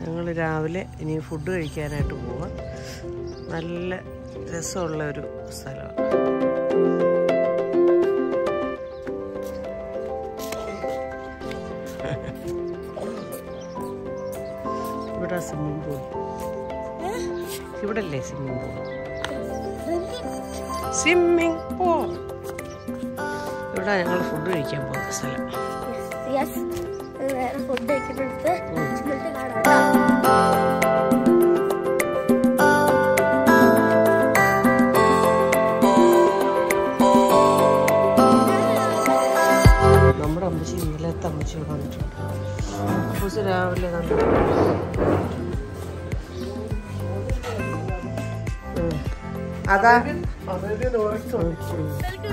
ഞങ്ങൾ രാവിലെ ഇനി ഫുഡ് കഴിക്കാനായിട്ട് പോവാം നല്ല രസമുള്ള ഒരു സ്ഥലമാണ് ഇവിടെ സ്വിമ്മിംഗ് പൂൾ ഇവിടെ അല്ലേ സ്വിമ്മിംഗ് പൂൾ സ്വിമ്മിംഗ് പൂൾ ഇവിടെ ഞങ്ങൾ ഫുഡ് കഴിക്കാൻ പോകുന്ന സ്ഥലം യെസ് വേറെ ഫുഡ് കഴിക്കുന്നിടത്ത് എന്നിട്ട് കാണാം കേട്ടോ. നമ്മുടെ അമ്മച്ചി നീലത്തെ അമ്മച്ചി ഇവിടെ വന്നിട്ടുണ്ട് അമ്മച്ചി രാവിലെ കണ്ടു ഉം. അതാ ഉം, ഉം.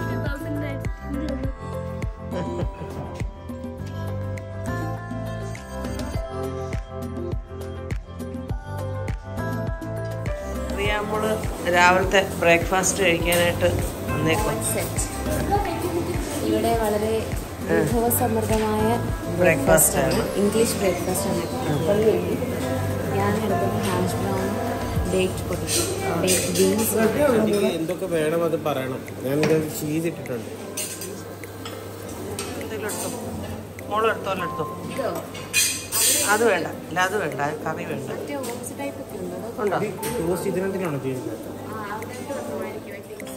പ്രിയ നമ്മള് രാവിലത്തെ ബ്രേക്ക്ഫാസ്റ്റ് കഴിക്കാനായിട്ട് വന്നേക്കും സെറ്റ് ഇവിടെ വളരെ വിഭവസമൃദ്ധമായ Breakfast ബ്രേക്ക്ഫാസ്റ്റ് ആണ്. ആണ് ഇംഗ്ലീഷ് ബ്രേക്ക്ഫാസ്റ്റ് ആണ് ഞാൻ എടുക്കുന്നത് hash brown baked potato baked beans എനിക്ക് എന്തൊക്കെ വേണം അത് പറയണം ഞാൻ ഇത് ചീസ് ഇട്ടിട്ടുണ്ട് എന്തെങ്കിലും എടുത്തോ മോള് എടുത്തോല്ലോ എടുത്തോ അത് വേണ്ട അല്ല അത് വേണ്ട അത് കറി വേണ്ട ടൈപ്പ് ഒക്കെ ഉണ്ടോ ഉണ്ടോ ടോസ്റ്റ് ഇതിനെന്തിനാണോ ചെയ്യുന്നത് ആ അവിടെ വന്നമായിരിക്കും ഐ തിങ്ക്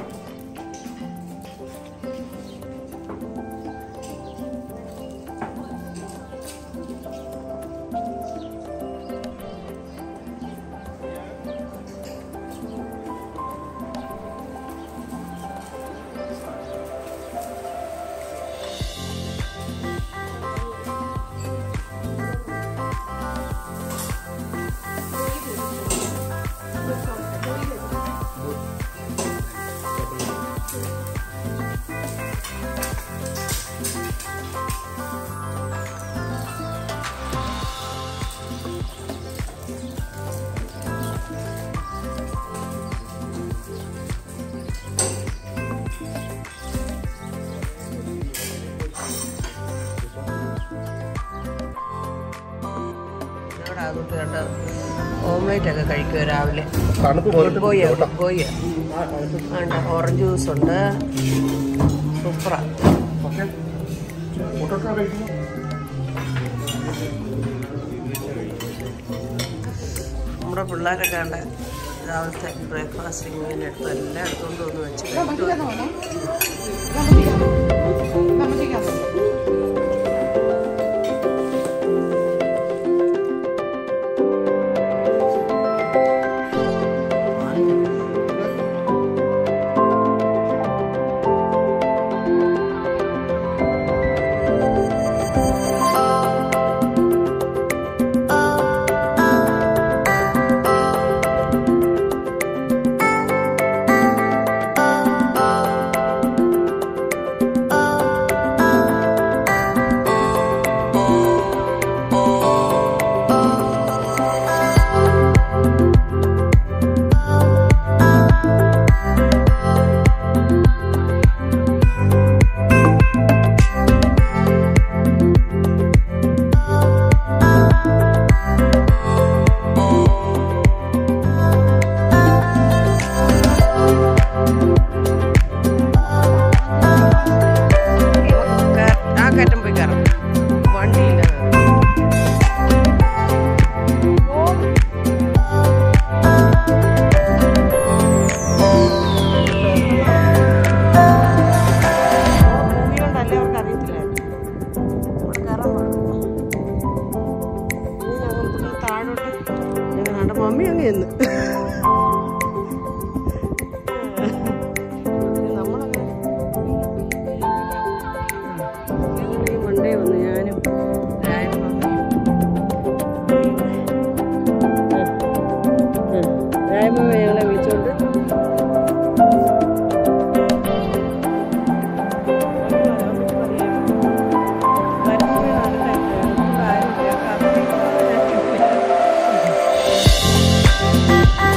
ഇവിടെ അതുകൊണ്ട് കണ്ട ഓംലേറ്റ് ഒക്കെ കഴിക്കുക രാവിലെ തണുപ്പ് ഗോയ ഗോയ വേണ്ട ഓറഞ്ച് ജ്യൂസ് ഉണ്ട് സൂപ്പറാ നമ്മുടെ പിള്ളേരൊക്കെ കണ്ട രാവിലത്തെ ബ്രേക്ക്ഫാസ്റ്റ് ഇങ്ങനെ എടുത്ത് എല്ലാം എടുത്തുകൊണ്ട് വന്ന് വെച്ച് കഴിക്കുവാ. ആ കയറ്റം പോയി കയറാം വണ്ടിയില്ല ഭൂമി കൊണ്ടല്ലേ അവർക്ക് അറിയത്തില്ലായിരുന്നു ഇവിടെ കയറാൻ പാടില്ല. ഇനി ഞങ്ങൾ ഇതില് താഴോട്ട് ഞങ്ങൾ കണ്ട മമ്മി അങ്ങ് ചെന്ന് നമ്മളങ്ങ് ഞങ്ങൾ ഈ മണ്ടേ വന്നു ഞാനും രായും രായമമ്മ ഞങ്ങളെ വിളിച്ചോണ്ട് വരുമ്പോഴേ നല്ല ആരും കേൾക്കാതെ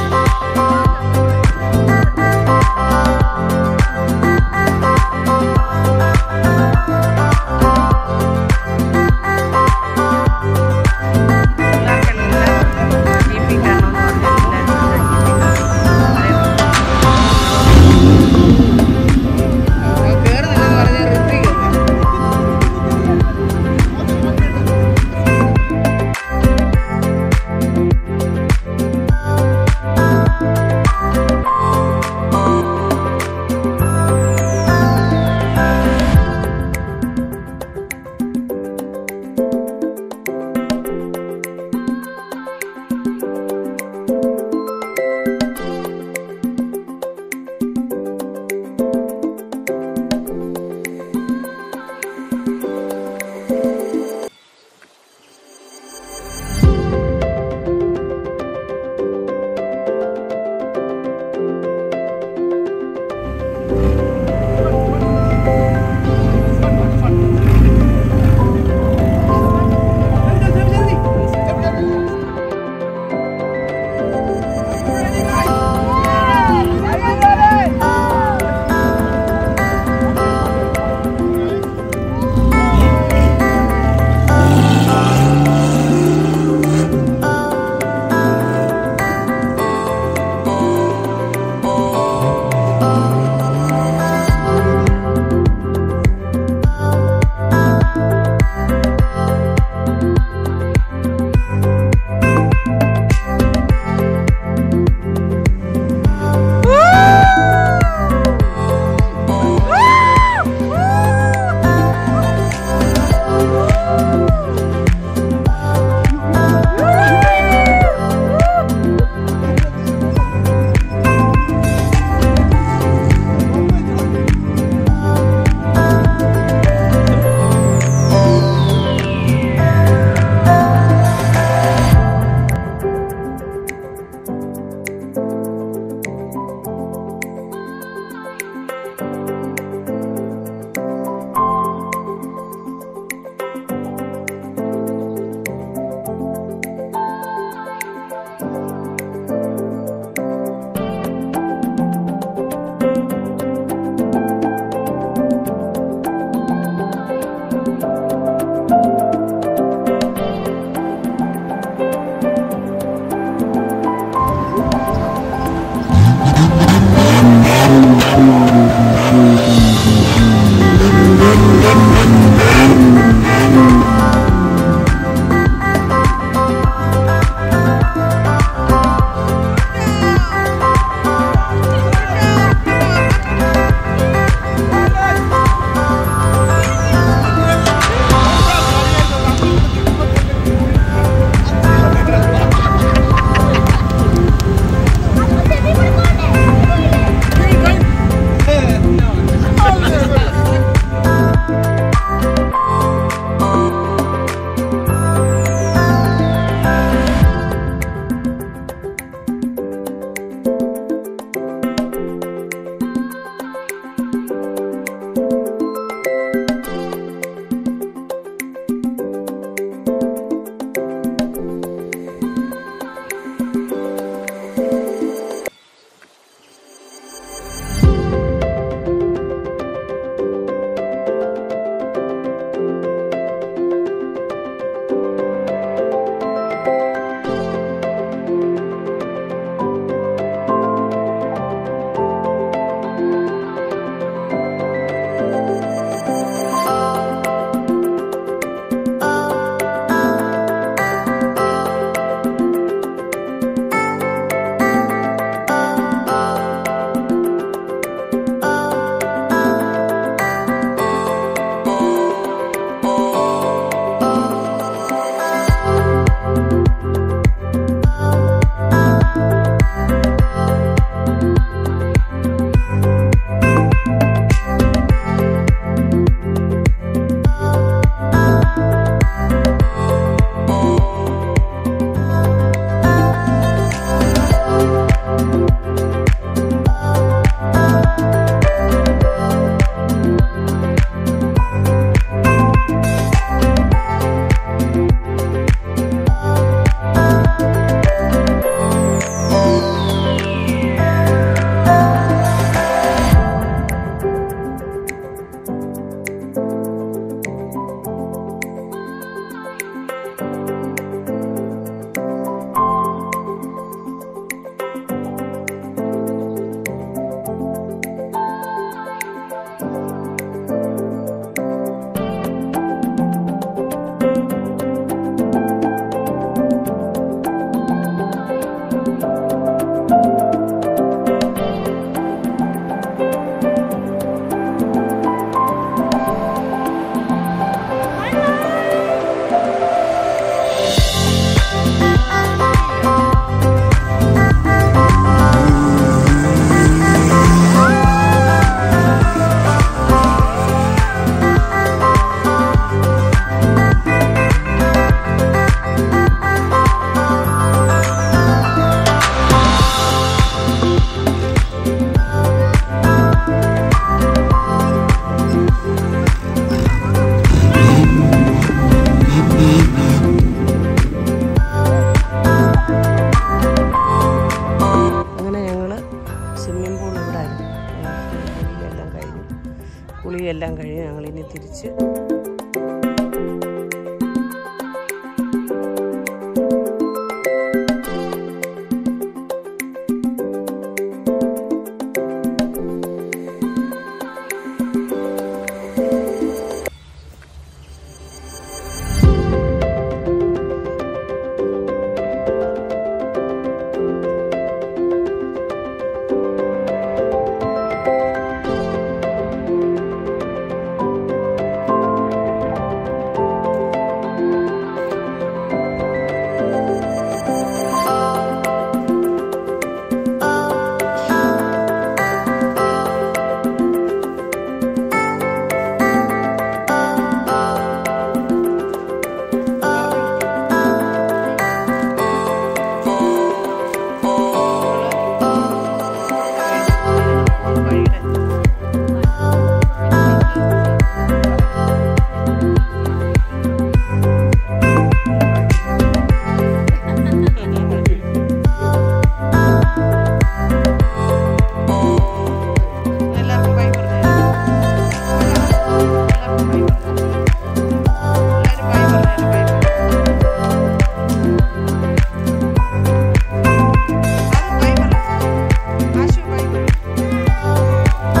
എല്ലാം കഴിഞ്ഞ് ഞങ്ങൾ ഇനി തിരിച്ച് എല്ലാവർക്കും ബൈ പറഞ്ഞു എല്ലാവർക്കും ബൈ പറഞ്ഞു എല്ലാവരും ബൈ പറഞ്ഞു ബൈ പറഞ്ഞു ആശു ബൈ പറഞ്ഞു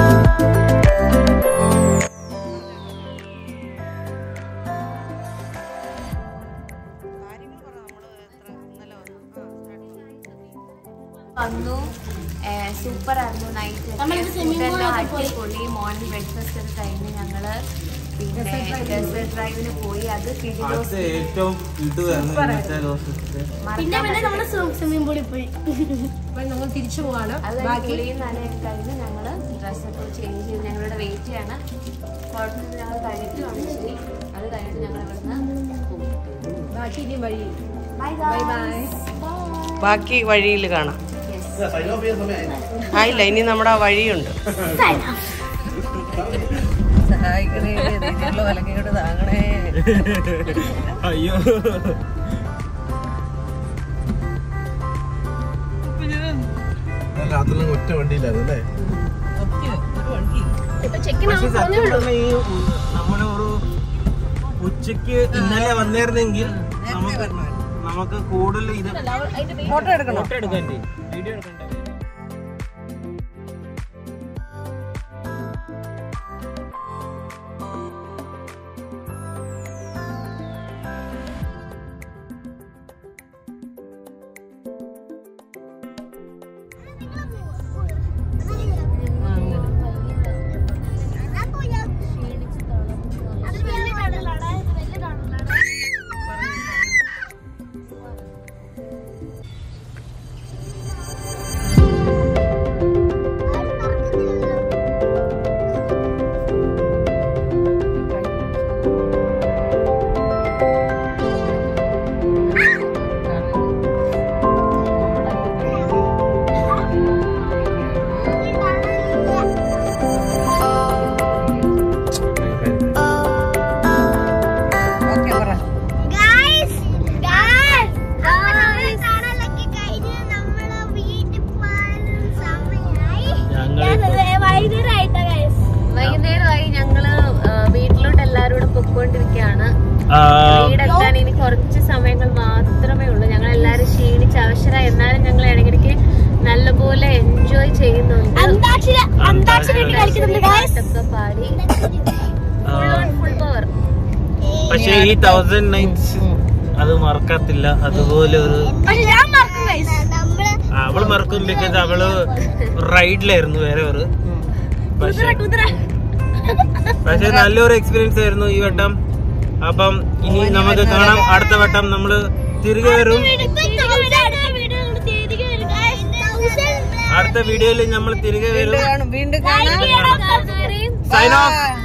കാര്യങ്ങൾ പറ നമ്മൾ എത്ര ഇന്നലെ വന്നു ആ വന്നു സൂപ്പർ ആയിരുന്നു നൈറ്റ് അടിപൊളി മോർണിംഗ് ബ്രേക്ക്ഫാസ്റ്റ് ഒക്കെ കഴിഞ്ഞ് ഞങ്ങള് പിന്നെ ഡെസേർട്ട് ഡ്രൈവിന് പോയി അത് അടുത്ത ഏറ്റവും ഇടുകയാണ് ഇന്നത്തെ ദിവസത്തെ പിന്നെ പിന്നെ നമ്മള് സ്വിമ്മിംഗ് പൂളിൽ പോയി നമ്മൾ തിരിച്ചു പോവാണ് അത് കുളിയും നനയൊക്കെ കഴിഞ്ഞ് ഞങ്ങള് ഡ്രസ്സൊക്കെ ചേഞ്ച് ചെയ്ത് ഞങ്ങളിവിടെ വെയിറ്റ് ചെയ്യണം കുഴപ്പമില്ല ഞങ്ങൾ കഴിഞ്ഞിട്ടുമാണ് ഇച്ചിരി അത് കഴിഞ്ഞിട്ട് ഞങ്ങൾ ഇവിടുന്ന് പോകും ബാക്കി ഇനി വഴി ബൈ ബൈ ബൈ ബാക്കി വഴിയിൽ കാണാം ആയില്ല ഇനി നമ്മുടെ ആ വഴിയുണ്ട് സഹായിക്കണേ ഇതിലുള്ള വിലക്കോട് താങ്ങണേ അയ്യോ രാത്രി ഒറ്റ വണ്ടിയില്ലായിരുന്നു അല്ലേ പക്ഷെ സത്യം പറഞ്ഞാ ഈ ഉ- നമ്മള് ഒരു ഉച്ചക്ക് ഇന്നലെ വന്നിരുന്നെങ്കിൽ നമുക്ക് നമുക്ക് കൂടുതൽ ഇത് ഫോട്ടോ എടുക്കണോ ഫോട്ടോ എടുക്കണ്ടേ വീഡിയോ എടുക്കണ്ടേ ഓക്കെ പറ വൈകുന്നേരമായി ഞങ്ങള് ആ, വീട്ടിലോട്ട് എല്ലാരും കൂടെ പൊക്കോണ്ടിരിക്കുകയാണ് വീടെത്താൻ ഇനി കുറച്ച് സമയങ്ങൾ മാത്രമേ ഉള്ളൂ ഞങ്ങൾ എല്ലാരും ക്ഷീണിച്ച് അവശരായി എന്നാലും ഞങ്ങൾ ഇടയ്ക്കിടയ്ക്ക് നല്ലപോലെ എൻജോയ് ചെയ്യുന്നുണ്ട് അന്താക്ഷരി അന്താക്ഷരി കളിക്കുന്നുണ്ട് ഗായ്സ് പാട്ടൊക്കെ പാടി ഫുൾ ഓൺ ഫുൾ പവർ പക്ഷെ ഈ തൗസൻഡ് നൈറ്റ്സ് അത് മറക്കത്തില്ല അതുപോലെ ഒരു പക്ഷെ ഞാൻ മറക്കും ഗൈസ് ആ, അവള് മറക്കും ബിക്കോസ് അവള് റൈഡിലായിരുന്നു വേറെ ഒരു പക്ഷെ പക്ഷെ നല്ലൊരു എക്സ്പീരിയൻസ് ആയിരുന്നു ഈ വട്ടം അപ്പം ഇനി നമുക്ക് കാണാം അടുത്ത വട്ടം നമ്മള് തിരികെ വരും അടുത്ത വീഡിയോയിൽ നമ്മൾ തിരികെ വരും വീണ്ടും കാണാം സൈൻ ഓഫ്